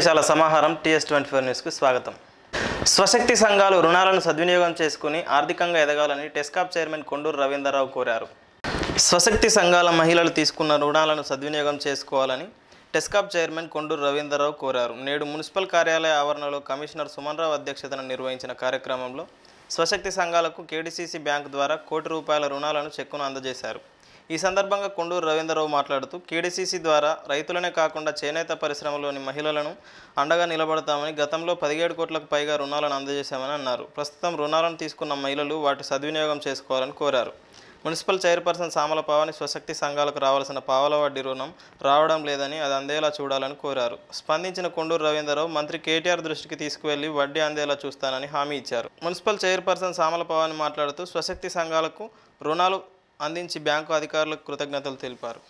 విశేషాల సమాహారం TS twenty four న్యూస్కు స్వాగతం స్వశక్తి సంఘాలు రుణాలను సద్వినియోగం చేసుకుని ఆర్థికంగా ఎదగాలని టెస్కాప్ చైర్మన్ కొండూరు రవీంద్రరావు కోరారు స్వశక్తి సంఘాల మహిళలు తీసుకున్న రుణాలను సద్వినియోగం చేసుకోవాలని టెస్కాప్ చైర్మన్ కొండూరు రవీంద్రరావు కోరారు నేడు మున్సిపల్ కార్యాలయ ఆవరణలో కమిషనర్ సుమన్ రావు అధ్యక్షతన నిర్వహించిన కార్యక్రమంలో స్వశక్తి సంఘాలకు కేడీసీసీ బ్యాంకు ద్వారా కోటి రూపాయల రుణాలను చెక్కును అందజేశారు ఈ సందర్భంగా కొండూరు రవీంద్రరావు మాట్లాడుతూ కేడీసీసీ ద్వారా రైతులనే కాకుండా చేనేత పరిశ్రమలోని మహిళలను అండగా నిలబడతామని గతంలో పదిహేడు కోట్లకు పైగా రుణాలను అందజేశామని అన్నారు ప్రస్తుతం రుణాలను తీసుకున్న మహిళలు వాటి సద్వినియోగం చేసుకోవాలని కోరారు మున్సిపల్ చైర్పర్సన్ సామల పావని స్వశక్తి సంఘాలకు రావాల్సిన పావల వడ్డీ రుణం రావడం లేదని అది అందేలా చూడాలని కోరారు స్పందించిన కొండూరు రవీంద్రరావు మంత్రి కేటీఆర్ దృష్టికి తీసుకువెళ్లి వడ్డీ అందేలా చూస్తానని హామీ ఇచ్చారు మున్సిపల్ చైర్పర్సన్ సామల పావని మాట్లాడుతూ స్వశక్తి సంఘాలకు రుణాలు అందించి బ్యాంకు అధికారులకు కృతజ్ఞతలు తెలిపారు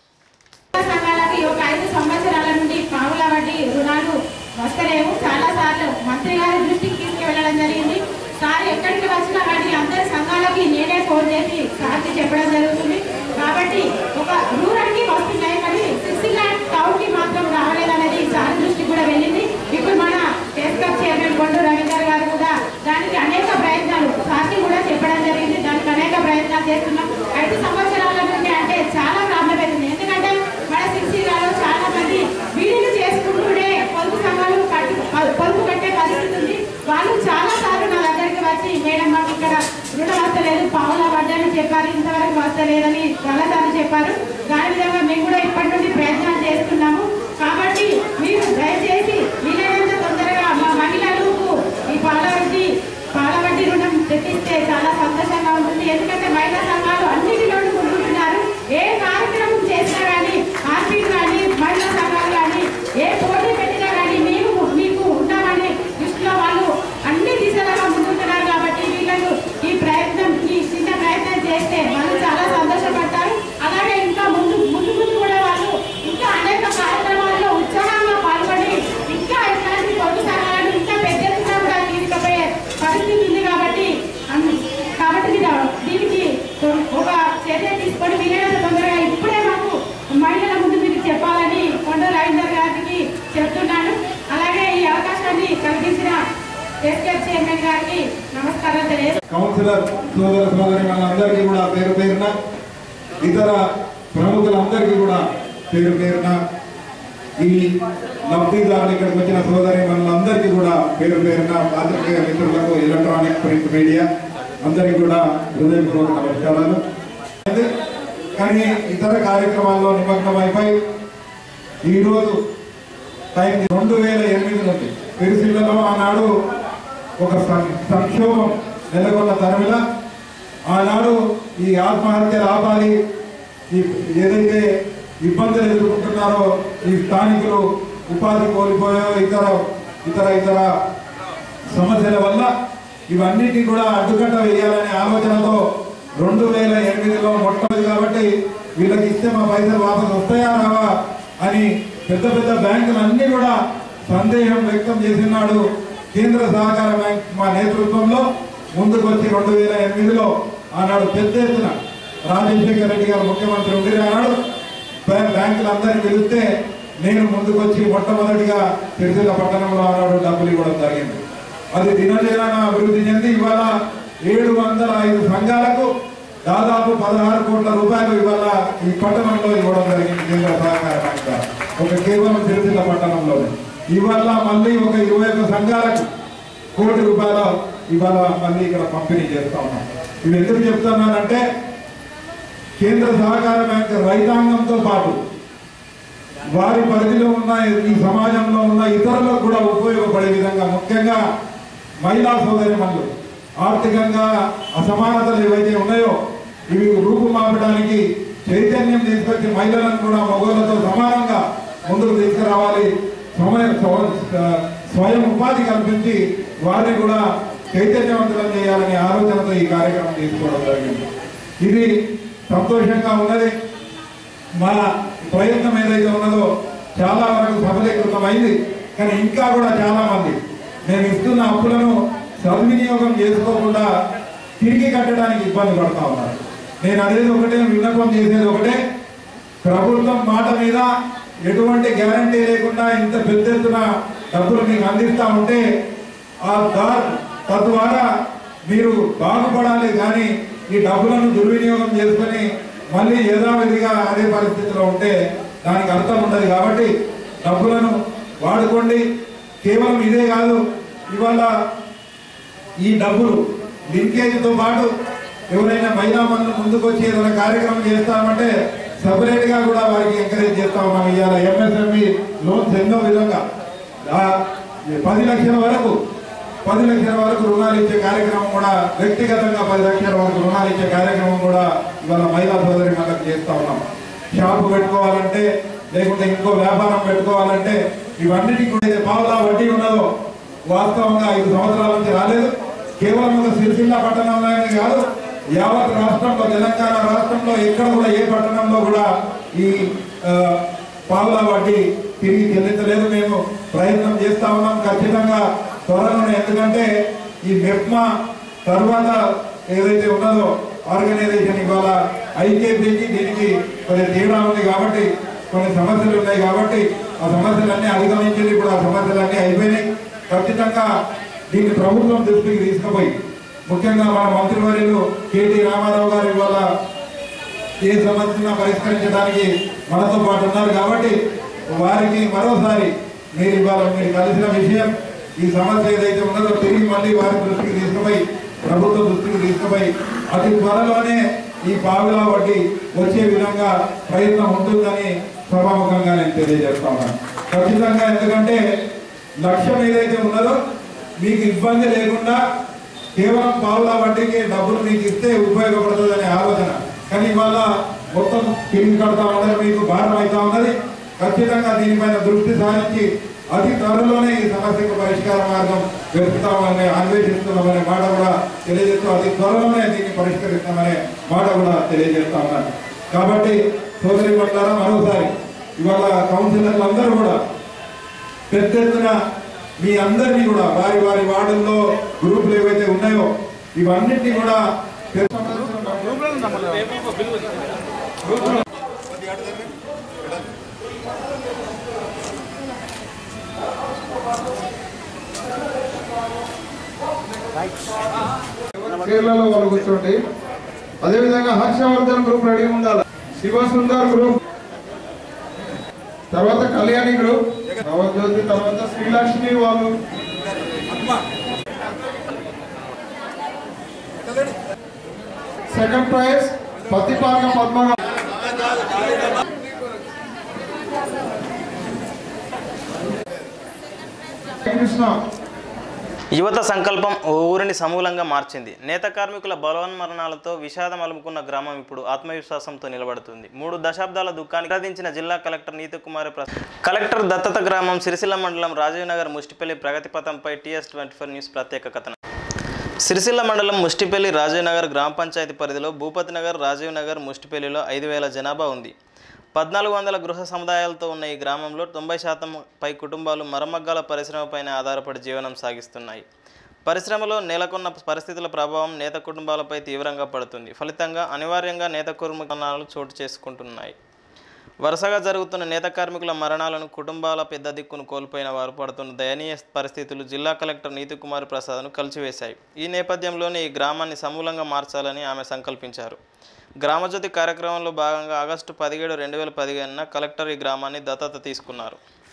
సంఘాలకి ఒక ఐదు సంవత్సరాల నుండి పావుల వడ్డీ రుణాలు వస్తలేవు చాలా సార్లు మంత్రి గారి దృష్టికి తీసుకువెళ్ళడం జరిగింది సార్ ఎక్కడికి వచ్చినా కానీ అందరి సంఘాలకి నేనే ఫోన్ చేసి సార్కి చెప్పడం జరుగుతుంది కాబట్టి ఒక రూరల్కి వస్తున్నాయి కానీ సిక్స్టీ ల్యాక్ టౌన్కి మాత్రం రావలేదనేది సార్ దృష్టికి కూడా వెళ్ళింది ఇప్పుడు మన టెస్కప్ చైర్మన్ కొండు రవీందర్ గారు కూడా దానికి అనేక ప్రయత్నాలు సార్కి కూడా చెప్పడం జరిగింది దానికి అనేక ప్రయత్నాలు చేస్తున్నాం ఐదు సంవత్సరాల నుండి అంటే చాలా ప్రాబ్లం అవుతుంది ఎందుకంటే మన సిక్స్టీలలో చాలా మంది వీడియోలు చేసుకుంటూనే పొదుపు సంఘాలు కట్టు పొ- పొదుపు కట్టే పరిస్థితి ఉంది వాళ్ళు చాలా సార్లు నా దగ్గరికి వచ్చి మేడం మాకు ఇక్కడ రుణం వస్తలేదు పావుల వడ్డని చెప్పారు ఇంతవరకు వస్తలేదని చాలాసార్లు చెప్పారు దాని విధంగా మేము కూడా ఇప్పటి నుండి ప్రయత్నాలు చేస్తున్నాము కాబట్టి మీరు దయచేసి వీలైనంత తొందరగా మా మహిళలకు ఈ పాల వడ్డీ పాల వడ్డీ రుణం తెప్పిస్తే చాలా సంతోషంగా ఉంటుంది ఎందుకంటే మహిళా సంఘాలు అన్నిటిలోనూ ముందుంటున్నారు ఏ కార్యక్రమం చేసినా కానీ ఆర్పీ కానీ మహిళా సంఘాలు కానీ ఏ పోటీ పెట్టినా కానీ మేము మీకు ఉన్నామని దృష్టిలో వాళ్ళు అన్ని దిశలుగా ముందుంటున్నారు కాబట్టి వీళ్ళకు ఈ ప్రయత్నం ఈ చిన్న ప్రయత్నం చేస్తే వాళ్ళు చాలా సంతోషపడతారు అలాగే ఇంకా ముందు ముందు ముందు కూడా వాళ్ళు ఇంకా అనేక కార్యక్రమాల్లో ఉత్సాహంగా పాల్గొని ఇంకా ఇట్లాంటి పొదుపు సంఘాలను ఇంకా పెద్ద ఎత్తున కూడా తీసుకుపోయే పరిస్థితి ఉంది కాబట్టి అన్- కాబట్టి ఇది- దీనికి ఒక చర్య తీసుకొని వీలైనంత తొందరగా ఇప్పుడే మాకు మహిళల ముందు మీకు చెప్పాలని కొండ రవీందర్ గారికి చెప్తున్నాను అలాగే ఈ అవకాశాన్ని కల్పించిన ఎస్కేప్ చైర్మన్ గారికి నమస్కారం తెలియజేస్తున్నాను కౌన్సిలర్ సోదర సోదరి మనందరికీ కూడా పేరు పేరున ఇతర ప్రముఖులందరికీ కూడా పేరు పేరున ఈ లబ్ధిదారులు ఇక్కడికి వచ్చిన సోదరి మనందరికీ కూడా పేరు పేరున పాత్రికేయ మిత్రులకు ఎలక్ట్రానిక్ ప్రింట్ మీడియా అందరికీ కూడా హృదయపూర్వక నమస్కారాలు అయితే కానీ ఇతర కార్యక్రమాల్లో నిమగ్నమైపోయి ఈరోజు టైం రెండు వేల ఎనిమిది నుండి పెరుసిల్లలో ఆనాడు ఒక సం- సంక్షోభం నెలకొన్న తరమిల ఆనాడు ఈ ఆత్మహత్యలు ఆపాలి ఈ ఏదైతే ఇబ్బందులు ఎదుర్కొంటున్నారో ఈ స్థానికులు ఉపాధి కోల్పోయో ఇతర ఇతర ఇతర సమస్యల వల్ల ఇవన్నిటి కూడా అడ్డుకట్ట వేయాలనే ఆలోచనతో రెండు వేల ఎనిమిదిలో మొట్టమొదటి కాబట్టి వీళ్ళకి ఇస్తే మా పైసలు వాపసు వస్తాయా రావా అని పెద్ద పెద్ద బ్యాంకులు అన్ని కూడా సందేహం వ్యక్తం చేసినాడు కేంద్ర సహకార బ్యాంక్ మా నేతృత్వంలో ముందుకు వచ్చి రెండు వేల ఎనిమిదిలో ఆనాడు పెద్ద ఎత్తున రాజశేఖర రెడ్డి గారు ముఖ్యమంత్రి ఉండి ఆనాడు బ్యా- బ్యాంకులందరినీ పిలిస్తే నేను ముందుకు వచ్చి మొట్టమొదటిగా సిరిసిల్ల పట్టణంలో ఆనాడు డబ్బులు ఇవ్వడం జరిగింది అది దినదినాన అభివృద్ధి చెంది ఇవాళ ఏడు వందల ఐదు సంఘాలకు దాదాపు పదహారు కోట్ల రూపాయలు ఇవాళ ఈ పట్టణంలో ఇవ్వడం జరిగింది కేంద్ర సహకార బ్యాంక్ ద్వారా. ఒక కేవలం సిరిసిల్ల పట్టణంలోనే ఇవాళ మళ్ళీ ఒక ఇరవై ఒక్క సంఘాలకు కోటి రూపాయలు ఇవాళ మళ్ళీ ఇక్కడ పంపిణీ చేస్తా ఉన్నాం ఇవి ఎందుకు చెప్తున్నానంటే కేంద్ర సహకార బ్యాంక్ రైతాంగంతో పాటు వారి పరిధిలో ఉన్న ఈ సమాజంలో ఉన్న ఇతరులకు కూడా ఉపయోగపడే విధంగా ముఖ్యంగా మహిళా సోదరి ఆర్థికంగా అసమానతలు ఏవైతే ఉన్నాయో ఇవి రూపుమాపడానికి చైతన్యం తీసుకొచ్చి మహిళలను కూడా మగవాళ్ళతో సమానంగా ముందుకు తీసుకురావాలి సమయ స్వ- స్వయం ఉపాధి కల్పించి వారిని కూడా చైతన్యవంతులను చేయాలనే ఆలోచనతో ఈ కార్యక్రమం తీసుకోవడం జరిగింది ఇది సంతోషంగా ఉన్నది మన ప్రయత్నం ఏదైతే ఉన్నదో చాలా వరకు సఫలీకృతమైంది కానీ ఇంకా కూడా చాలా మంది నేను ఇస్తున్న అప్పులను సద్వినియోగం చేసుకోకుండా తిరిగి కట్టడానికి ఇబ్బంది పడతా ఉన్నారు నేను అనేది ఒకటే విన్నపం చేసేది ఒకటే ప్రభుత్వం మాట మీద ఎటువంటి గ్యారంటీ లేకుండా ఇంత పెద్ద ఎత్తున డబ్బులు మీకు అందిస్తా ఉంటే ఆ దార్ తద్వారా మీరు బాగుపడాలి కానీ ఈ డబ్బులను దుర్వినియోగం చేసుకొని మళ్ళీ యథావిధిగా అదే పరిస్థితిలో ఉంటే దానికి అర్థం ఉండదు కాబట్టి డబ్బులను వాడుకోండి కేవలం ఇదే కాదు ఇవాళ ఈ డబ్బులు లింకేజ్తో పాటు ఎవరైనా మహిళా మనులు ముందుకు వచ్చి ఏదైనా కార్యక్రమం చేస్తామంటే సపరేట్ గా కూడా వారికి ఎంకరేజ్ చేస్తా ఉన్నాం ఇవాళ ఎంఎస్ఎంఈ లోన్స్ ఎన్నో విధంగా ఆ పది లక్షల వరకు పది లక్షల వరకు రుణాలు ఇచ్చే కార్యక్రమం కూడా వ్యక్తిగతంగా పది లక్షల వరకు రుణాలు ఇచ్చే కార్యక్రమం కూడా ఇవాళ మహిళా సోదరి మనకు చేస్తా ఉన్నాం షాపు పెట్టుకోవాలంటే లేకుంటే ఇంకో వ్యాపారం పెట్టుకోవాలంటే ఇవన్నిటికి కూడా ఏదైతే పావులా వడ్డీ ఉన్నదో వాస్తవంగా ఐదు సంవత్సరాల నుంచి రాలేదు కేవలం ఒక సిరిసిల్ల పట్టణంలోనే కాదు యావత్ రాష్ట్రంలో తెలంగాణ రాష్ట్రంలో ఎక్కడ కూడా ఏ పట్టణంలో కూడా ఈ ఆ, పావులా వడ్డీ తిరిగి చెల్లించలేదు మేము ప్రయత్నం చేస్తా ఉన్నాం ఖచ్చితంగా త్వరలోనే ఎందుకంటే ఈ మెప్మా తర్వాత ఏదైతే ఉన్నదో ఆర్గనైజేషన్ ఇవాళ ఐకేపీకి దీనికి కొంచెం తేడా ఉంది కాబట్టి కొన్ని సమస్యలు ఉన్నాయి కాబట్టి ఆ సమస్యలన్నీ అధిగమించి ఇప్పుడు ఆ సమస్యలన్నీ అయిపోయినాయి ఖచ్చితంగా దీన్ని ప్రభుత్వం దృష్టికి తీసుకుపోయి ముఖ్యంగా మన మంత్రివర్యులు కేటీ రామారావు గారు ఇవాళ ఏ సమస్యను పరిష్కరించడానికి మనతో పాటు ఉన్నారు కాబట్టి వారికి మరోసారి మీరు ఇవాళ మీరు కలిసిన విషయం ఈ సమస్య ఏదైతే ఉన్నదో తిరిగి మళ్ళీ వారి దృష్టికి తీసుకుపోయి ప్రభుత్వ దృష్టికి తీసుకుపోయి అతి త్వరలోనే ఈ పావులా వడ్డీ వచ్చే విధంగా ప్రయత్నం ఉంటుందని సభాముఖంగా నేను తెలియజేస్తా ఉన్నాను ఖచ్చితంగా ఎందుకంటే లక్ష్యం ఏదైతే ఉన్నదో మీకు ఇబ్బంది లేకుండా కేవలం పావులా వడ్డీకి డబ్బులు మీకు ఇస్తే ఉపయోగపడుతుంది అనే ఆలోచన కానీ ఇవాళ మొత్తం తిరిగి కడతా ఉన్నది మీకు భారం అవుతా ఉన్నది ఖచ్చితంగా దీనిపైన దృష్టి సారించి అతి త్వరలోనే ఈ సమస్యకు పరిష్కార మార్గం వెతుకుతామని అన్వేషిస్తున్నామనే మాట కూడా తెలియజేస్తూ అతి త్వరలోనే దీన్ని పరిష్కరిస్తామనే మాట కూడా తెలియజేస్తా ఉన్నాను కాబట్టి సోదరి మండలం మరోసారి ఇవాళ కౌన్సిలర్లు అందరూ కూడా పెద్ద ఎత్తున మీ అందరినీ కూడా వారి వారి వార్డుల్లో గ్రూపులు ఏవైతే ఉన్నాయో ఇవన్నిటినీ కూడా కేరళలో వాళ్ళు కూర్చోండి అదేవిధంగా హర్షవర్ధన్ గ్రూప్ రెడీ ఉండాలి శివ సుందర్ గ్రూప్ తర్వాత కళ్యాణి గ్రూప్ నవజ్యోతి తర్వాత శ్రీలక్ష్మి వాళ్ళు సెకండ్ ప్రైజ్ పత్తిపాక పద్మ కృష్ణ యువత సంకల్పం ఓ ఊరిని సమూలంగా మార్చింది నేత కార్మికుల బలవన్మరణాలతో విషాదం అలుముకున్న గ్రామం ఇప్పుడు ఆత్మవిశ్వాసంతో నిలబడుతుంది మూడు దశాబ్దాల దుఃఖాన్ని నిరోధించిన జిల్లా కలెక్టర్ నీతికుమారి ప్రసాద్ కలెక్టర్ దత్తత గ్రామం సిరిసిల్ల మండలం రాజీవ్ నగర్ ముష్టిపల్లి ప్రగతి పథంపై టీఎస్ ట్వంటీ ఫోర్ న్యూస్ ప్రత్యేక కథనం సిరిసిల్ల మండలం ముష్టిపల్లి రాజీవ్ నగర్ గ్రామ పంచాయతీ పరిధిలో భూపతి నగర్ రాజీవ్ నగర్ ముష్టిపల్లిలో ఐదు వేల జనాభా ఉంది పద్నాలుగు వందల గృహ సముదాయాలతో ఉన్న ఈ గ్రామంలో తొంభై శాతం పై కుటుంబాలు మరమగ్గాల పరిశ్రమపైన ఆధారపడి జీవనం సాగిస్తున్నాయి పరిశ్రమలో నెలకొన్న పరిస్థితుల ప్రభావం నేత కుటుంబాలపై తీవ్రంగా పడుతుంది ఫలితంగా అనివార్యంగా నేత కుటుంబాలు చోటు చేసుకుంటున్నాయి వరుసగా జరుగుతున్న నేత కార్మికుల మరణాలను కుటుంబాల పెద్ద దిక్కును కోల్పోయిన వారు పడుతున్న దయనీయ పరిస్థితులు జిల్లా కలెక్టర్ నీతికుమార్ ప్రసాద్ను కలిచివేశాయి ఈ నేపథ్యంలోనే ఈ గ్రామాన్ని సమూలంగా మార్చాలని ఆమె సంకల్పించారు గ్రామజ్యోతి కార్యక్రమంలో భాగంగా ఆగస్టు పదిహేడు రెండు వేల పదిహేనున కలెక్టర్ ఈ గ్రామాన్ని దత్తత తీసుకున్నారు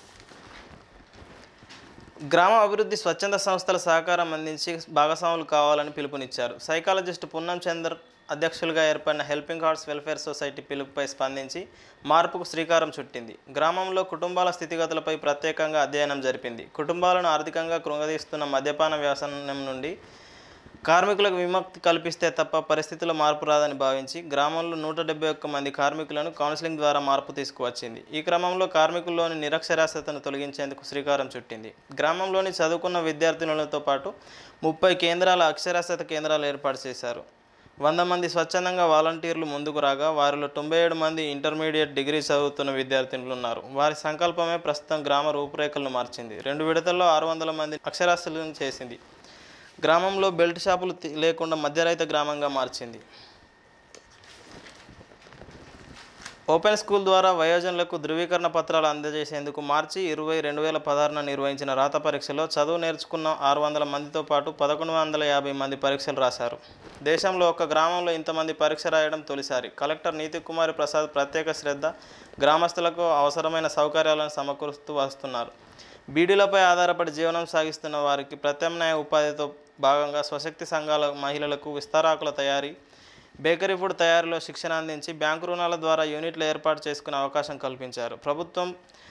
గ్రామ అభివృద్ధి స్వచ్ఛంద సంస్థల సహకారం అందించి భాగస్వాములు కావాలని పిలుపునిచ్చారు సైకాలజిస్ట్ పున్నం చందర్ అధ్యక్షులుగా ఏర్పడిన హెల్పింగ్ హార్ట్స్ వెల్ఫేర్ సొసైటీ పిలుపుపై స్పందించి మార్పుకు శ్రీకారం చుట్టింది గ్రామంలో కుటుంబాల స్థితిగతులపై ప్రత్యేకంగా అధ్యయనం జరిపింది కుటుంబాలను ఆర్థికంగా కృంగదీస్తున్న మద్యపాన వ్యసనం నుండి కార్మికులకు విముక్తి కల్పిస్తే తప్ప పరిస్థితుల్లో మార్పు రాదని భావించి గ్రామంలో నూట డెబ్బై ఒక్క మంది కార్మికులను కౌన్సిలింగ్ ద్వారా మార్పు తీసుకువచ్చింది ఈ క్రమంలో కార్మికుల్లోని నిరక్షరాస్యతను తొలగించేందుకు శ్రీకారం చుట్టింది గ్రామంలోని చదువుకున్న విద్యార్థినులతో పాటు ముప్పై కేంద్రాల అక్షరాస్యత కేంద్రాలు ఏర్పాటు చేశారు వంద మంది స్వచ్ఛందంగా వాలంటీర్లు ముందుకు రాగా వారిలో తొంభై ఏడు మంది ఇంటర్మీడియట్ డిగ్రీ చదువుతున్న విద్యార్థినులు ఉన్నారు వారి సంకల్పమే ప్రస్తుతం గ్రామ రూపురేఖలను మార్చింది రెండు విడతల్లో ఆరు వందల మంది అక్షరాస్యులను చేసింది గ్రామంలో బెల్ట్ షాపులు తి- లేకుండా మధ్యరహిత గ్రామంగా మార్చింది ఓపెన్ స్కూల్ ద్వారా వయోజనులకు ధృవీకరణ పత్రాలు అందజేసేందుకు మార్చి ఇరవై రెండు వేల పదహారున నిర్వహించిన రాత పరీక్షలో చదువు నేర్చుకున్న ఆరు వందల మందితో పాటు పదకొండు వందల యాభై మంది పరీక్షలు రాశారు దేశంలో ఒక గ్రామంలో ఇంతమంది పరీక్ష రాయడం తొలిసారి కలెక్టర్ నీతి కుమారి ప్రసాద్ ప్రత్యేక శ్రద్ధ గ్రామస్తులకు అవసరమైన సౌకర్యాలను సమకూరుస్తూ వస్తున్నారు బీడీలపై ఆధారపడి జీవనం సాగిస్తున్న వారికి ప్రత్యామ్నాయ ఉపాధితో భాగంగా స్వశక్తి సంఘాల మహిళలకు విస్తారాకుల తయారీ బేకరీ ఫుడ్ తయారీలో శిక్షణ అందించి బ్యాంకు రుణాల ద్వారా యూనిట్లు ఏర్పాటు చేసుకునే అవకాశం కల్పించారు ప్రభుత్వం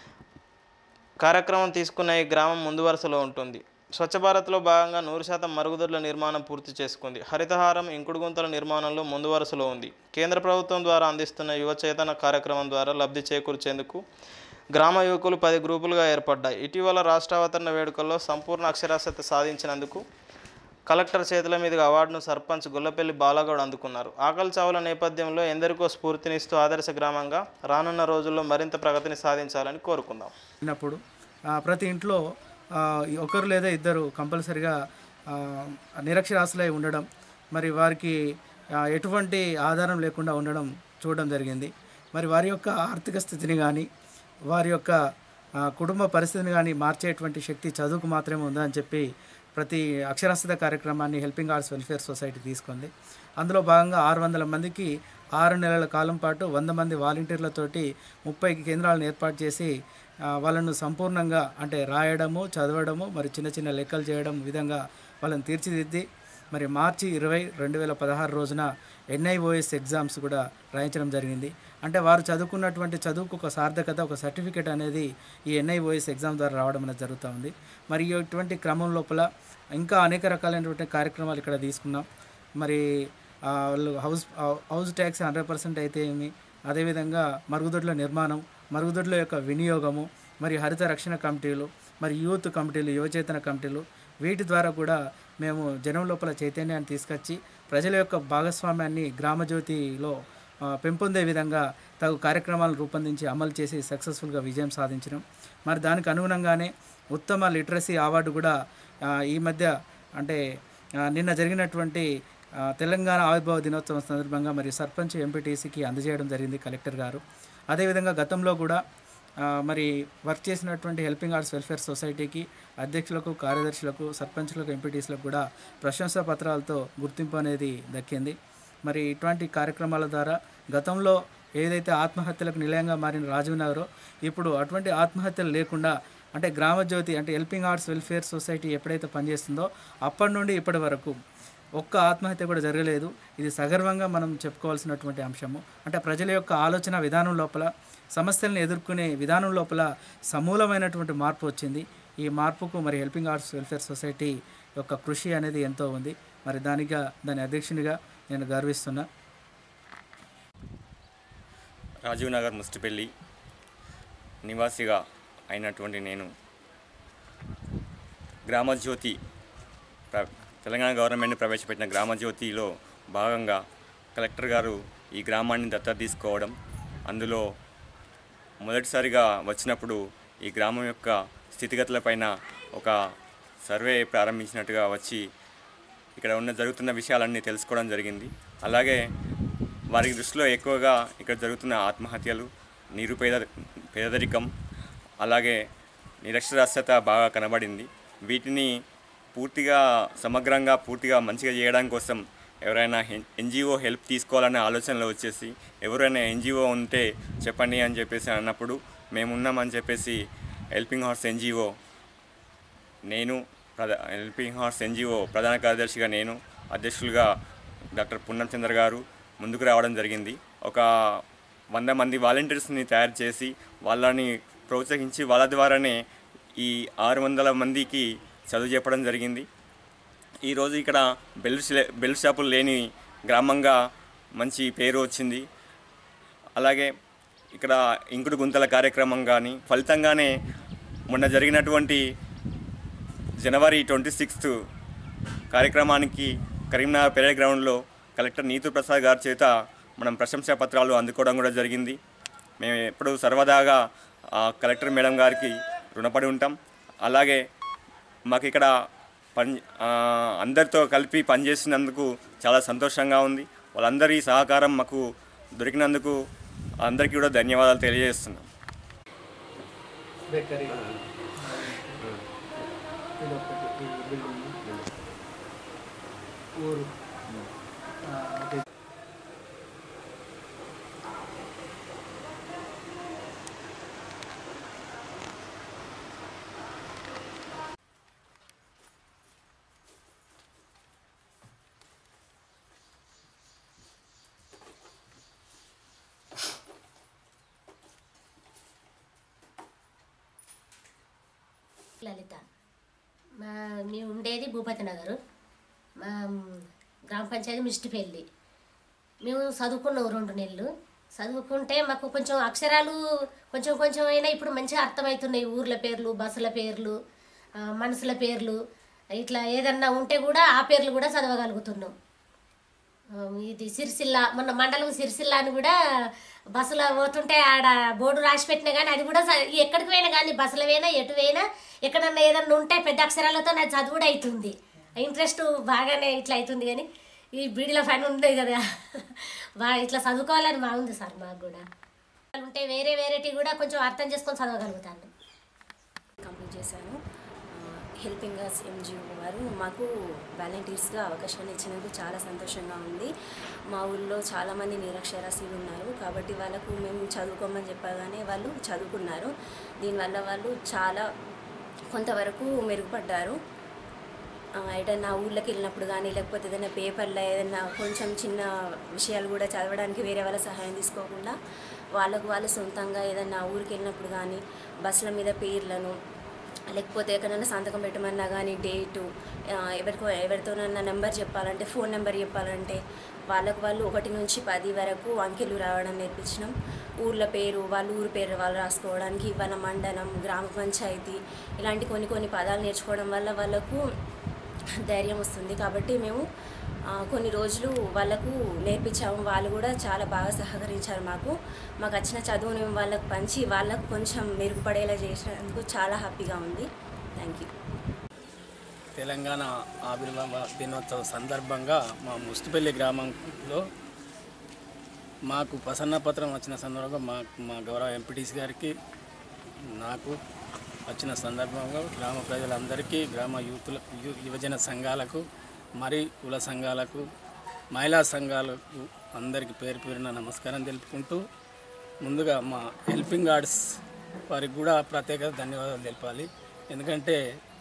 కార్యక్రమం తీసుకున్న ఈ గ్రామం ముందు వరుసలో ఉంటుంది స్వచ్ఛ భారత్లో భాగంగా నూరు శాతం మరుగుదొడ్ల నిర్మాణం పూర్తి చేసుకుంది హరితహారం ఇంకుడు గుంతల నిర్మాణంలో ముందు వరుసలో ఉంది కేంద్ర ప్రభుత్వం ద్వారా అందిస్తున్న యువ చేతన కార్యక్రమం ద్వారా లబ్ధి చేకూర్చేందుకు గ్రామ యువకులు పది గ్రూపులుగా ఏర్పడ్డాయి ఇటీవల రాష్ట్ర అవతరణ వేడుకల్లో సంపూర్ణ అక్షరాస్యత సాధించినందుకు కలెక్టర్ చేతుల మీదుగా అవార్డును సర్పంచ్ గొల్లపల్లి బాలగౌడ్ అందుకున్నారు ఆకలి చావుల నేపథ్యంలో ఎందరికో స్ఫూర్తినిస్తూ ఆదర్శ గ్రామంగా రానున్న రోజుల్లో మరింత ప్రగతిని సాధించాలని కోరుకుందాం అయినప్పుడు ఆ, ప్రతి ఇంట్లో ఆ, ఒకరు లేదా ఇద్దరు కంపల్సరిగా ఆ, నిరక్షరాస్యులై ఉండడం మరి వారికి ఆ, ఎటువంటి ఆధారం లేకుండా ఉండడం చూడడం జరిగింది మరి వారి యొక్క ఆర్థిక స్థితిని కానీ వారి యొక్క ఆ, కుటుంబ పరిస్థితిని కానీ మార్చేటువంటి శక్తి చదువుకు మాత్రమే ఉందని చెప్పి ప్రతి అక్షరాస్యత కార్యక్రమాన్ని హెల్పింగ్ ఆర్ట్స్ వెల్ఫేర్ సొసైటీ తీసుకుంది అందులో భాగంగా ఆరు వందల మందికి ఆరు నెలల కాలం పాటు వంద మంది వాలంటీర్లతోటి ముప్పై కేంద్రాలను ఏర్పాటు చేసి ఆ, వాళ్ళను సంపూర్ణంగా అంటే రాయడము చదవడము మరి చిన్న చిన్న లెక్కలు చేయడం విధంగా వాళ్ళని తీర్చిదిద్ది మరి మార్చి ఇరవై రెండు వేల పదహారు రోజున ఎన్ఐఓఎస్ ఎగ్జామ్స్ కూడా రాయించడం జరిగింది అంటే వారు చదువుకున్నటువంటి చదువుకు ఒక సార్థకత ఒక సర్టిఫికేట్ అనేది ఈ ఎన్ఐఓఎస్ ఎగ్జామ్ ద్వారా రావడం అనేది జరుగుతూ ఉంది మరి ఇటువంటి క్రమం లోపల ఇంకా అనేక రకాలైనటువంటి కార్యక్రమాలు ఇక్కడ తీసుకున్నాం మరి ఆ, వాళ్ళు house house tax hundred percent అయితే ఏమి అదేవిధంగా మరుగుదొడ్ల నిర్మాణం మరుగుదొడ్ల యొక్క వినియోగము మరి హరిత రక్షణ కమిటీలు మరి యూత్ కమిటీలు యువచేతన కమిటీలు వీటి ద్వారా కూడా మేము జనం లోపల చైతన్యాన్ని తీసుకొచ్చి ప్రజల యొక్క భాగస్వామ్యాన్ని గ్రామజ్యోతిలో ఆ, పెంపొందే విధంగా తగు కార్యక్రమాలను రూపొందించి అమలు చేసి సక్సెస్ఫుల్గా విజయం సాధించడం మరి దానికి అనుగుణంగానే ఉత్తమ లిటరసీ అవార్డు కూడా ఆ, ఈ మధ్య అంటే ఆ, నిన్న జరిగినటువంటి ఆ, తెలంగాణ ఆవిర్భావ దినోత్సవం సందర్భంగా మరి సర్పంచ్ ఎంపీటీసీకి అందజేయడం జరిగింది కలెక్టర్ గారు అదేవిధంగా గతంలో కూడా ఆ, మరి వర్క్ చేసినటువంటి హెల్పింగ్ ఆర్ట్స్ వెల్ఫేర్ సొసైటీకి అధ్యక్షులకు కార్యదర్శులకు సర్పంచ్లకు ఎంపీటీసీలకు కూడా ప్రశంసా పత్రాలతో గుర్తింపు అనేది దక్కింది మరి ఇటువంటి కార్యక్రమాల ద్వారా గతంలో ఏదైతే ఆత్మహత్యలకు నిలయంగా మారిన రాజీవ్ నగరో ఇప్పుడు అటువంటి ఆత్మహత్యలు లేకుండా అంటే గ్రామజ్యోతి అంటే హెల్పింగ్ ఆర్ట్స్ వెల్ఫేర్ సొసైటీ ఎప్పుడైతే పనిచేస్తుందో అప్పటి నుండి ఇప్పటి వరకు ఒక్క ఆత్మహత్య కూడా జరగలేదు ఇది సగర్వంగా మనం చెప్పుకోవాల్సినటువంటి అంశము అంటే ప్రజల యొక్క ఆలోచన విధానం లోపల సమస్యలను ఎదుర్కొనే విధానం లోపల సమూలమైనటువంటి మార్పు వచ్చింది ఈ మార్పుకు మరి హెల్పింగ్ ఆర్ట్స్ వెల్ఫేర్ సొసైటీ యొక్క కృషి అనేది ఎంతో ఉంది మరి దానిగా దాని అధ్యక్షునిగా నేను గర్విస్తున్నా రాజీవ్ నగర్ ముస్టిపల్లి నివాసిగా అయినటువంటి నేను గ్రామజ్యోతి ప్ర- తెలంగాణ గవర్నమెంట్ ప్రవేశపెట్టిన గ్రామజ్యోతిలో భాగంగా కలెక్టర్ గారు ఈ గ్రామాన్ని దత్తత తీసుకోవడం అందులో మొదటిసారిగా వచ్చినప్పుడు ఈ గ్రామం యొక్క స్థితిగతులపైన ఒక సర్వే ప్రారంభించినట్టుగా వచ్చి ఇక్కడ ఉన్న జరుగుతున్న విషయాలన్నీ తెలుసుకోవడం జరిగింది అలాగే వారి దృష్టిలో ఎక్కువగా ఇక్కడ జరుగుతున్న ఆత్మహత్యలు నిరుపేద పేదరికం అలాగే నిరక్షరాస్యత బాగా కనబడింది వీటిని పూర్తిగా సమగ్రంగా పూర్తిగా మంచిగా చేయడం కోసం ఎవరైనా ఎన్జిఓ హెల్ప్ తీసుకోవాలనే ఆలోచనలో వచ్చేసి ఎవరైనా ఎన్జిఓ ఉంటే చెప్పండి అని చెప్పేసి అన్నప్పుడు మేమున్నామని చెప్పేసి హెల్పింగ్ హార్స్ ఎన్జిఓ నేను ప్రధా హెల్పింగ్ హార్స్ ఎన్జిఓ ప్రధాన కార్యదర్శిగా నేను అధ్యక్షులుగా డాక్టర్ పున్నం చంద్ర గారు ముందుకు రావడం జరిగింది ఒక వంద మంది వాలంటీర్స్ని తయారు చేసి వాళ్ళని ప్రోత్సహించి వాళ్ళ ద్వారానే ఈ ఆరు వందల మందికి చదువు చెప్పడం జరిగింది ఈరోజు ఇక్కడ బెల్ షే- బెల్ షాపులు లేని గ్రామంగా మంచి పేరు వచ్చింది అలాగే ఇక్కడ ఇంకుడు గుంతల కార్యక్రమం కానీ ఫలితంగానే మొన్న జరిగినటువంటి జనవరి ట్వంటీ సిక్స్త్ కార్యక్రమానికి కరీంనగర్ పెరేడ్ గ్రౌండ్లో కలెక్టర్ నీతు ప్రసాద్ గారి చేత మనం ప్రశంసా పత్రాలు అందుకోవడం కూడా జరిగింది మేము ఎప్పుడు సర్వదాగా ఆ కలెక్టర్ మేడం గారికి రుణపడి ఉంటాం అలాగే మాకు ఇక్కడ పని ఆ, అందరితో కలిపి పనిచేసినందుకు చాలా సంతోషంగా ఉంది వాళ్ళందరి సహకారం మాకు దొరికినందుకు అందరికీ కూడా ధన్యవాదాలు తెలియజేస్తున్నాం బేకరీ ఇదొకటి ఈ బిల్డింగ్ ఊరు ఆ, ఇది లలిత మా మేము ఉండేది భూపతి నగర్ మా గ్రామ పంచాయతీ మిస్టిపల్లి మేము చదువుకున్నాం రెండు నెలలు చదువుకుంటే మాకు కొంచెం అక్షరాలు కొంచెం కొంచెం అయినా ఇప్పుడు మంచిగా అర్థమవుతున్నాయి ఊర్ల పేర్లు బస్సుల పేర్లు ఆ, మనుషుల పేర్లు ఇట్లా ఏదన్నా ఉంటే కూడా ఆ పేర్లు కూడా చదవగలుగుతున్నాం ఆ, ఇది సిరిసిల్ల మొన్న మండలం సిరిసిల్ల అని కూడా బస్సులో పోతుంటే ఆడ బోర్డు రాసి పెట్టినా కానీ అది కూడా చ- ఎక్కడికి పోయినా కానీ బస్సులో పోయినా ఎటు పోయినా ఎక్కడన్నా ఏదన్నా ఉంటే పెద్ద అక్షరాలతో నాకు చదువుడు అవుతుంది ఇంట్రెస్ట్ బాగానే ఇట్లా అవుతుంది కానీ ఈ బీడీల పని ఉంది కదా బాగా ఇట్లా చదువుకోవాలని బాగుంది సార్ మాకు కూడా ఉంటే వేరే వేరేటి కూడా కొంచెం అర్థం చేసుకొని చదవగలుగుతాను కంప్లీట్ చేశాను హెల్పింగ్ అస్ ఎంజిఓ వారు మాకు వాలంటీర్స్గా అవకాశాన్ని ఇచ్చినందుకు చాలా సంతోషంగా ఉంది మా ఊళ్ళో చాలామంది నిరక్షరాస్యులు ఉన్నారు కాబట్టి వాళ్ళకు మేము చదువుకోమని చెప్పగానే వాళ్ళు చదువుకున్నారు దీనివల్ల వాళ్ళు చాలా కొంతవరకు మెరుగుపడ్డారు ఆ, ఏదైనా ఊళ్ళకి వెళ్ళినప్పుడు కానీ లేకపోతే ఏదైనా పేపర్లో ఏదైనా కొంచెం చిన్న విషయాలు కూడా చదవడానికి వేరే వాళ్ళ సహాయం తీసుకోకుండా వాళ్ళకు వాళ్ళు సొంతంగా ఏదైనా ఊరికి వెళ్ళినప్పుడు కానీ బస్సుల మీద పేర్లను లేకపోతే ఎక్కడైనా సంతకం పెట్టమన్నా కానీ డేటు ఆ, ఎవరికో ఎవరితోనన్నా నెంబర్ చెప్పాలంటే ఫోన్ నెంబర్ చెప్పాలంటే వాళ్ళకు వాళ్ళు ఒకటి నుంచి పది వరకు అంకెలు రావడం నేర్పించినాం ఊర్ల పేరు వాళ్ళ ఊరు పేరు వాళ్ళు రాసుకోవడానికి వాళ్ళ మండలం గ్రామ పంచాయతీ ఇలాంటి కొన్ని కొన్ని పదాలు నేర్చుకోవడం వల్ల వాళ్ళకు ధైర్యం వస్తుంది కాబట్టి మేము ఆ, కొన్ని రోజులు వాళ్ళకు నేర్పించాము వాళ్ళు కూడా చాలా బాగా సహకరించారు మాకు మాకు వచ్చిన చదువుని మేము వాళ్ళకు పంచి వాళ్ళకు కొంచెం మెరుగుపడేలా చేసినందుకు చాలా హ్యాపీగా ఉంది థ్యాంక్ యూ తెలంగాణ ఆవిర్భావ దినోత్సవ సందర్భంగా మా ముస్టిపల్లి గ్రామంలో మాకు ప్రసన్న పత్రం వచ్చిన సందర్భంగా మా మా గౌరవ ఎంపీటీసీ గారికి నాకు వచ్చిన సందర్భంగా గ్రామ ప్రజలందరికీ గ్రామ యూతుల యు- యువజన సంఘాలకు మరి కుల సంఘాలకు మహిళా సంఘాలకు అందరికీ పేరు పేరున నమస్కారం తెలుపుకుంటూ ముందుగా మా హెల్పింగ్ గార్డ్స్ వారికి కూడా ప్రత్యేక ధన్యవాదాలు తెలపాలి ఎందుకంటే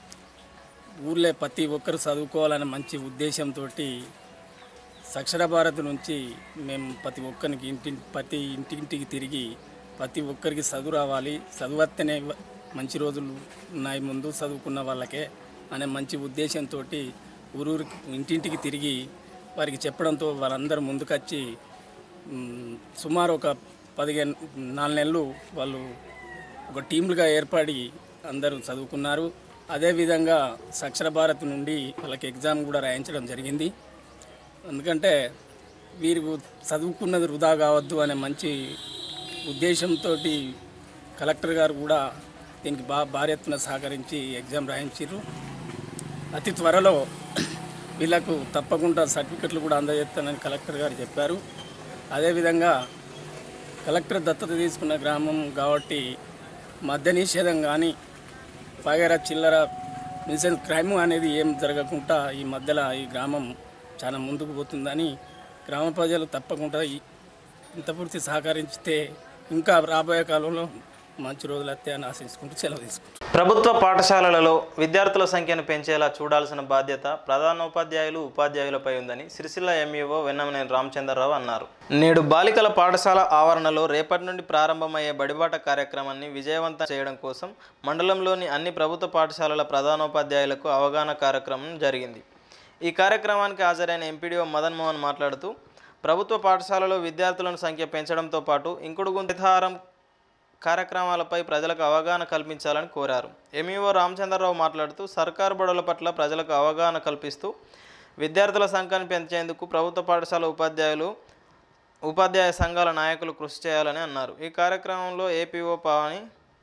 ఊర్లో ప్రతి ఒక్కరు చదువుకోవాలనే మంచి ఉద్దేశంతో సక్షర భారత్ నుంచి మేము ప్రతి ఒక్కరికి ఇంటి ప్రతి ఇంటింటికి తిరిగి ప్రతి ఒక్కరికి చదువు రావాలి చదువత్తనే మంచి రోజులు ఉన్నాయి ముందు చదువుకున్న వాళ్ళకే అనే మంచి ఉద్దేశంతో ఊరూరు ఇంటింటికి తిరిగి వారికి చెప్పడంతో వాళ్ళందరూ ముందుకొచ్చి మ్, సుమారు ఒక పదిహేను నాలుగు నెలలు వాళ్ళు ఒక టీములుగా ఏర్పడి అందరూ చదువుకున్నారు అదేవిధంగా సక్షర భారత్ నుండి వాళ్ళకి ఎగ్జామ్ కూడా రాయించడం జరిగింది ఎందుకంటే వీరు చదువుకున్నది వృధా కావద్దు అనే మంచి ఉద్దేశంతో కలెక్టర్ గారు కూడా దీనికి బా భారీ ఎత్తున సహకరించి ఎగ్జామ్ రాయించారు అతి త్వరలో వీళ్ళకు తప్పకుండా సర్టిఫికెట్లు కూడా అందజేస్తానని కలెక్టర్ గారు చెప్పారు అదేవిధంగా కలెక్టర్ దత్తత తీసుకున్న గ్రామం కాబట్టి మద్య నిషేధం కానీ పగర చిల్లర మిషన్ క్రైమ్ అనేది ఏం జరగకుండా ఈ మధ్యలో ఈ గ్రామం చాలా ముందుకు పోతుందని గ్రామ ప్రజలు తప్పకుండా ఈ- ఇంత పూర్తి సహకరించితే ఇంకా రాబోయే కాలంలో మంచి రోజులు వస్తాయని ఆశించుకుంటూ సెలవు తీసుకుంటాం ప్రభుత్వ పాఠశాలలలో విద్యార్థుల సంఖ్యను పెంచేలా చూడాల్సిన బాధ్యత ప్రధానోపాధ్యాయులు ఉపాధ్యాయులపై ఉందని సిరిసిల్ల ఎంఈఓ వెన్నమనేని రామచంద్రరావు అన్నారు నేడు బాలికల పాఠశాల ఆవరణలో రేపటి నుండి ప్రారంభమయ్యే బడిబాట కార్యక్రమాన్ని విజయవంతం చేయడం కోసం మండలంలోని అన్ని ప్రభుత్వ పాఠశాలల ప్రధానోపాధ్యాయులకు అవగాహన కార్యక్రమం జరిగింది ఈ కార్యక్రమానికి హాజరైన ఎంపీడీఓ మదన్ మోహన్ మాట్లాడుతూ ప్రభుత్వ పాఠశాలలో విద్యార్థులను సంఖ్య పెంచడంతో పాటు ఇంకుడు గుంతహారం కార్యక్రమాలపై ప్రజలకు అవగాహన కల్పించాలని కోరారు ఎంఈఓ రామచంద్రరావు మాట్లాడుతూ సర్కారు బడుల పట్ల ప్రజలకు అవగాహన కల్పిస్తూ విద్యార్థుల సంఖ్యను పెంచేందుకు ప్రభుత్వ పాఠశాల ఉపాధ్యాయులు ఉపాధ్యాయ సంఘాల నాయకులు కృషి చేయాలని అన్నారు ఈ కార్యక్రమంలో ఏపీఓ పావని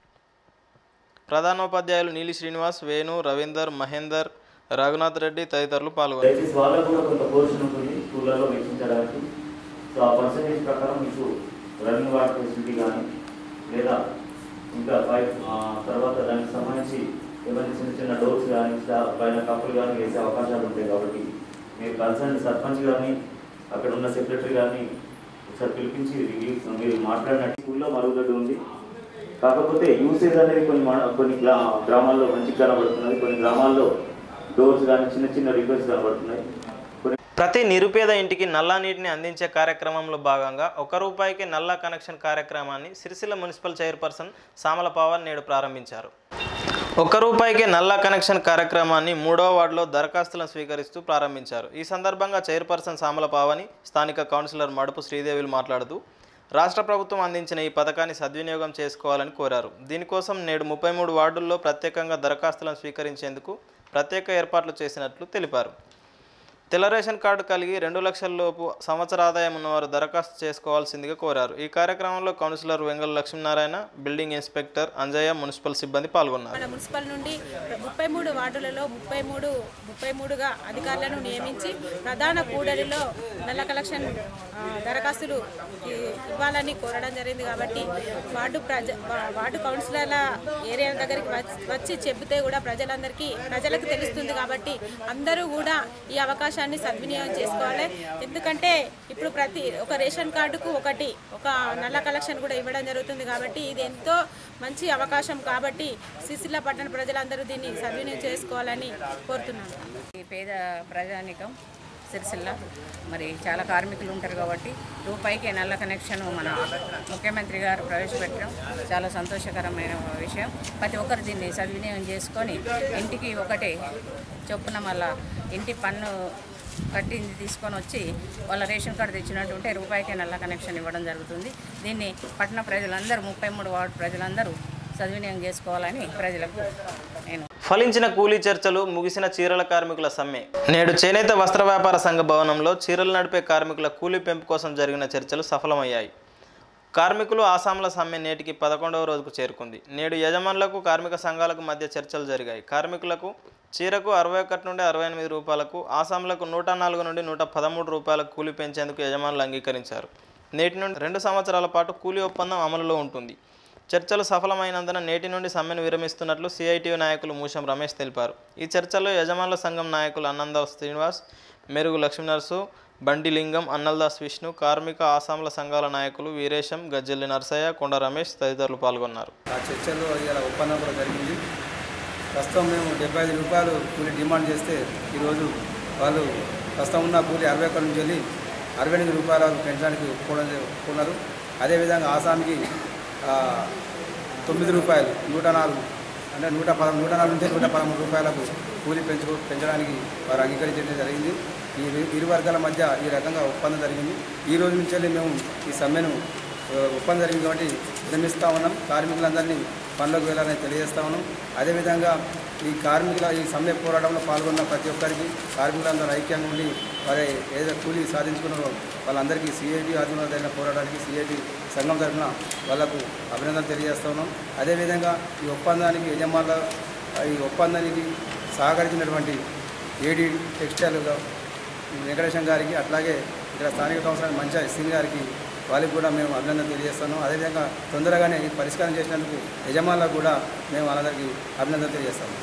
ప్రధానోపాధ్యాయులు నీలి శ్రీనివాస్ వేణు రవీందర్ మహేందర్ రఘునాథ్ రెడ్డి తదితరులు పాల్గొన్నారు దయచేసి వాళ్ళకు కూడా కొంత పోర్షన్ ఉంటుంది స్కూళ్ళలో వెచ్చించడానికి సో ఆ పర్సంటేజ్ ప్రకారం మీకు రన్నింగ్ వాటర్ ఫెసిలిటీ కానీ లేదా ఇంకా పైప్ ఆ, తర్వాత దానికి సంబంధించి ఏమైనా చిన్న చిన్న డోర్స్ కానీ స్టా- పైన కప్పులు కానీ వేసే అవకాశాలు ఉంటాయి కాబట్టి మీరు కన్సర్న్ సర్పంచ్ కానీ అక్కడ ఉన్న సెక్రటరీ కానీ ఒకసారి పిలిపించి రిలీఫ్ మీరు మాట్లాడినట్టు స్కూల్లో మరుగుదొడ్డి ఉంది కాకపోతే యూసేజ్ అనేది కొన్ని మా- కొన్ని గ్రా గ్రామాల్లో మంచిగా కనబడుతున్నది కొన్ని గ్రామాల్లో డోర్స్ కానీ చిన్న చిన్న రిపేర్స్ కనబడుతున్నాయి కొన్ని ప్రతి నిరుపేద ఇంటికి నల్లా నీటిని అందించే కార్యక్రమంలో భాగంగా ఒక రూపాయికి నల్లా కనెక్షన్ కార్యక్రమాన్ని సిరిసిల్ల మున్సిపల్ చైర్పర్సన్ సామల పవన్ నేడు ప్రారంభించారు ఒక్క రూపాయికి నల్లా కనెక్షన్ కార్యక్రమాన్ని మూడవ వార్డులో దరఖాస్తులను స్వీకరిస్తూ ప్రారంభించారు ఈ సందర్భంగా చైర్పర్సన్ సామల పావని స్థానిక కౌన్సిలర్ మడుపు శ్రీదేవిలు మాట్లాడుతూ రాష్ట్ర ప్రభుత్వం అందించిన ఈ పథకాన్ని సద్వినియోగం చేసుకోవాలని కోరారు దీనికోసం నేడు ముప్పై మూడు వార్డుల్లో ప్రత్యేకంగా దరఖాస్తులను స్వీకరించేందుకు ప్రత్యేక ఏర్పాట్లు చేసినట్లు తెలిపారు తెల్ల రేషన్ కార్డు కలిగి రెండు లక్షల లోపు సంవత్సర ఆదాయం ఉన్నవారు దరఖాస్తు చేసుకోవాల్సిందిగా కోరారు ఈ కార్యక్రమంలో councillor Vengala Lakshminarayana building inspector Anjaiah municipal సిబ్బంది పాల్గొన్నారు మన మున్సిపల్ నుండి ముప్పై మూడు వార్డులలో ముప్పై మూడు ముప్పై మూడుగా అధికారులను నియమించి ప్రధాన కూడలిలో నల్ల కలెక్షన్ ఆ, దరఖాస్తులు ఈ, ఇవ్వాలని కోరడం జరిగింది కాబట్టి వార్డు ప్రజ వా- వార్డు కౌన్సిలర్ల ఏరియా దగ్గరికి వచ్చి- వచ్చి చెబితే కూడా ప్రజలందరికీ ప్రజలకు తెలుస్తుంది కాబట్టి అందరూ కూడా ఈ అవకాశాన్ని సద్వినియోగం చేసుకోవాలి ఎందుకంటే ఇప్పుడు ప్రతి ఒక రేషన్ కార్డుకు ఒకటి ఒక నల్ల కలెక్షన్ కూడా ఇవ్వడం జరుగుతుంది కాబట్టి ఇది ఎంతో మంచి అవకాశం కాబట్టి సిసిల్ల పట్టణ ప్రజలందరూ దీన్ని సద్వినియోగం చేసుకోవాలని కోరుతున్నాను ఈ పేద ప్రజానికం సిరిసిల్ల మరి చాలా కార్మికులు ఉంటారు కాబట్టి రూపాయికి నల్ల కనెక్షన్ మన ముఖ్యమంత్రి గారు ప్రవేశపెట్టడం చాలా సంతోషకరమైన విషయం ప్రతి ఒక్కరు దీన్ని సద్వినియోగం చేసుకొని ఇంటికి ఒకటే చొప్పున మళ్ళా ఇంటి పన్ను కట్టింది తీసుకొని వచ్చి వాళ్ళ రేషన్ కార్డు తెచ్చినట్టు ఉంటే రూపాయికి నల్ల కనెక్షన్ ఇవ్వడం జరుగుతుంది దీన్ని పట్టణ ప్రజలందరూ ముప్పై మూడు వార్డు ప్రజలందరూ సద్వినియోగం చేసుకోవాలని ప్రజలకు నేను ఫలించిన కూలీ చర్చలు ముగిసిన చీరల కార్మికుల సమ్మె నేడు చేనేత వస్త్ర వ్యాపార సంఘ భవనంలో చీరలు నడిపే కార్మికుల కూలీ పెంపు కోసం జరిగిన చర్చలు సఫలమయ్యాయి కార్మికులు ఆసాంల సమ్మె నేటికి పదకొండవ రోజుకు చేరుకుంది నేడు యజమానులకు కార్మిక సంఘాలకు మధ్య చర్చలు జరిగాయి కార్మికులకు చీరకు అరవై ఒకటి నుండి అరవై ఎనిమిది రూపాయలకు ఆసాంలకు నూట నాలుగు నుండి నూట పదమూడు రూపాయలకు కూలీ పెంచేందుకు యజమానులు అంగీకరించారు నేటి నుండి రెండు సంవత్సరాల పాటు కూలీ ఒప్పందం అమలులో ఉంటుంది చర్చలు సఫలమైనందున నేటి నుండి సమ్మెను విరమిస్తున్నట్లు సిఐటియు నాయకులు మూషం రమేష్ తెలిపారు ఈ చర్చల్లో యజమానుల సంఘం నాయకులు అన్నందావ్ శ్రీనివాస్ మెరుగు లక్ష్మీనరసు బండి లింగం అన్నల్దాస్ విష్ణు కార్మిక ఆసాంల సంఘాల నాయకులు వీరేశం గజ్జెల్లి నరసయ్య కొండ రమేష్ తదితరులు పాల్గొన్నారు ఆ చర్చల్లో ఇలా ఒప్పందం కూడా జరిగింది ప్రస్తుతం మేము డెబ్బై ఐదు రూపాయలు కూలి డిమాండ్ చేస్తే ఈరోజు వాళ్ళు ప్రస్తుతం ఉన్న కూలి అరవై ఒక్కటి నుంచి వెళ్ళి అరవై ఎనిమిది రూపాయల వరకు పెంచడానికి ఒప్పుకోవడం జ- ఒప్పుకున్నారు అదేవిధంగా ఆసాంకి ఆ, తొమ్మిది రూపాయలు నూట నాలుగు అంటే నూట పద నూట నాలుగు నుంచి నూట పదమూడు రూపాయలకు కూలి పెంచు పెంచడానికి వారు అంగీకరించడం జరిగింది ఈ ఇరు- ఇరు వర్గాల మధ్య ఈ రకంగా ఒప్పందం జరిగింది ఈ రోజు నుంచి వెళ్ళి మేము ఈ సమ్మెను ఆ, ఒప్పందం జరిగింది కాబట్టి విరమిస్తూ ఉన్నాం కార్మికులందరినీ పనులకు వెళ్ళాలని తెలియజేస్తా ఉన్నాం అదేవిధంగా ఈ కార్మికుల ఈ సమ్మె పోరాటంలో పాల్గొన్న ప్రతి ఒక్కరికి కార్మికులందరూ ఐక్యంగా ఉండి వారి ఏదైతే కూలీ సాధించుకున్నారో వాళ్ళందరికీ సిఐటి ఆధ్వర్యంలో జరిగిన పోరాటానికి సిఐటి సంఘం తరఫున వాళ్లకు అభినందన తెలియజేస్తా ఉన్నాం అదేవిధంగా ఈ ఒప్పందానికి యజమానుల ఈ ఒప్పందానికి సహకరించినటువంటి ఏడి టెక్స్టైల్ వెంకటేశం గారికి అట్లాగే ఇక్కడ స్థానిక కౌన్సిలర్ మంచా సింగ్ గారికి వాళ్ళకి కూడా మేము అభినందన తెలియజేస్తాను అదేవిధంగా తొందరగానే ఈ పరిష్కారం చేసినందుకు యజమానులకు కూడా మేము వాళ్ళందరికీ అభినందన తెలియజేస్తాము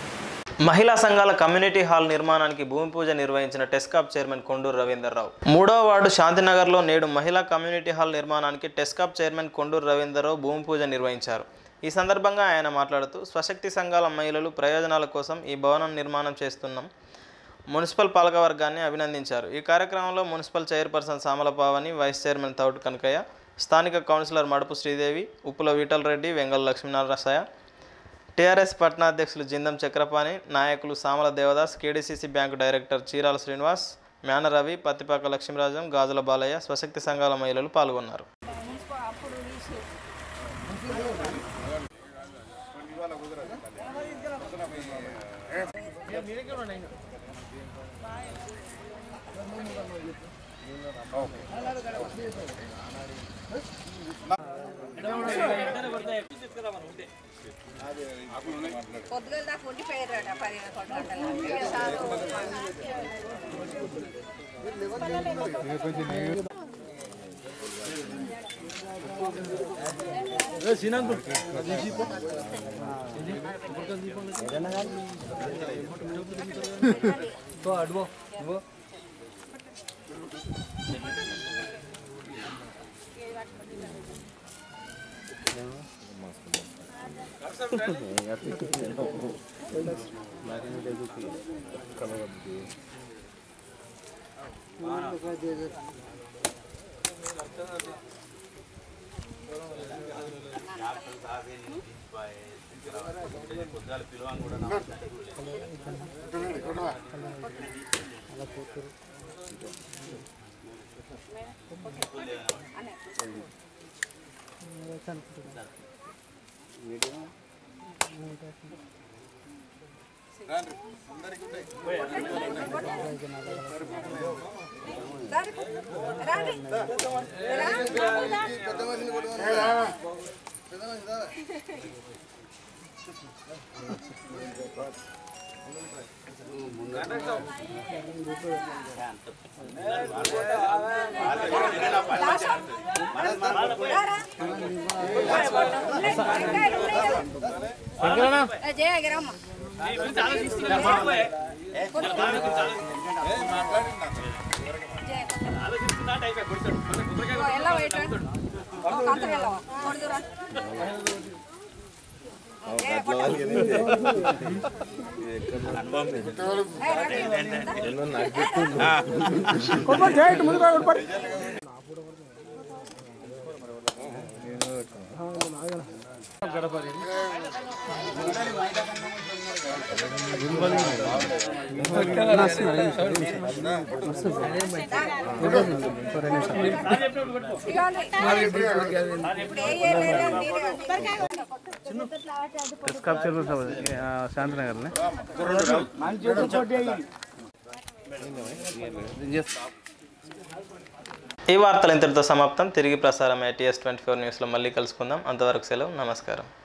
మహిళా సంఘాల కమ్యూనిటీ హాల్ నిర్మాణానికి భూమి పూజ నిర్వహించిన టెస్కాప్ చైర్మన్ కొండూరు రవీందర్రావు మూడవ వార్డు శాంతినగర్లో నేడు మహిళా కమ్యూనిటీ హాల్ నిర్మాణానికి టెస్కాప్ చైర్మన్ కొండూరు రవీందర్రావు భూమి పూజ నిర్వహించారు ఈ సందర్భంగా ఆయన మాట్లాడుతూ స్వశక్తి సంఘాల మహిళలు ప్రయోజనాల కోసం ఈ భవనం నిర్మాణం చేస్తున్నాం మున్సిపల్ పాలకవర్గాన్ని అభినందించారు ఈ కార్యక్రమంలో municipal chairperson Samala Pavani vice chairman Thoutu Kanakaiah స్థానిక కౌన్సిలర్ మడుపు శ్రీదేవి ఉప్పుల విఠల్ రెడ్డి వెంగళ లక్ష్మీనారాయణ టీఆర్ఎస్ పట్టణాధ్యక్షులు జిందం చక్రపాణి నాయకులు Samala Devadas KDCC bank director Chirala Srinivas Mena Ravi Pattipaka Lakshmirajam Gajula Balaiah స్వశక్తి సంఘాల మహిళలు పాల్గొన్నారు పొద్దుగల దాకా ఉండిపోయారట పదిహేను కొట్టు గంటల ಎಲ್ಲ ವೈಟ್ ಕಾಂತರ ಎಲ್ಲ ನೋಡಿದ್ರ ఇప్పుడు ఏ ఏరియా శాంతినగర్నే ఈ వార్తలు ఇంతటితో సమాప్తం తిరిగి ప్రసారం ఏటీఎస్ ట్వంటీ ఫోర్ న్యూస్లో మళ్ళీ కలుసుకుందాం అంతవరకు సెలవు నమస్కారం